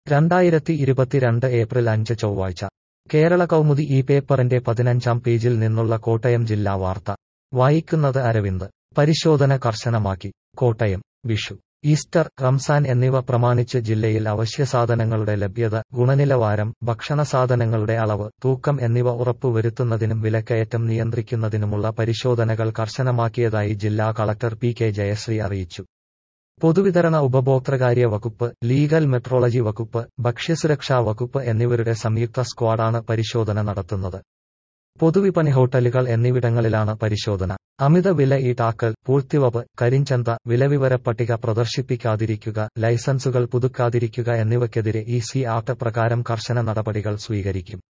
രണ്ടായിരത്തി ഇരുപത്തിരണ്ട് ഏപ്രിൽ അഞ്ച് ചൊവ്വാഴ്ച കേരള കൗമുദി ഈ പേപ്പറിന്റെ പതിനഞ്ചാം പേജിൽ നിന്നുള്ള കോട്ടയം ജില്ലാ വാർത്ത വായിക്കുന്നത് അരവിന്ദ് പരിശോധന കർശനമാക്കി കോട്ടയം വിഷു ഈസ്റ്റർ റംസാൻ എന്നിവ പ്രമാണിച്ച് ജില്ലയിൽ അവശ്യസാധനങ്ങളുടെ ലഭ്യത ഗുണനിലവാരം ഭക്ഷണസാധനങ്ങളുടെ അളവ് തൂക്കം എന്നിവ ഉറപ്പുവരുത്തുന്നതിനും വിലക്കയറ്റം നിയന്ത്രിക്കുന്നതിനുമുള്ള പരിശോധനകൾ കർശനമാക്കിയതായി ജില്ലാ കളക്ടർ പി കെ ജയശ്രീ അറിയിച്ചു പൊതുവിതരണ ഉപഭോക്തൃകാര്യ വകുപ്പ് ലീഗൽ മെട്രോളജി വകുപ്പ് ഭക്ഷ്യസുരക്ഷാ വകുപ്പ് എന്നിവരുടെ സംയുക്ത സ്ക്വാഡാണ് പരിശോധന നടത്തുന്നത് പൊതുവിപണി ഹോട്ടലുകൾ എന്നിവിടങ്ങളിലാണ് പരിശോധന അമിത വില ഈടാക്കൽ പൂഴ്ത്തിവപ്പ് കരിഞ്ചന്ത വിലവിവര പട്ടിക പ്രദർശിപ്പിക്കാതിരിക്കുക ലൈസൻസുകൾ പുതുക്കാതിരിക്കുക എന്നിവയ്ക്കെതിരെ ഇ സി ആക്ട് പ്രകാരം കർശന നടപടികൾ സ്വീകരിക്കും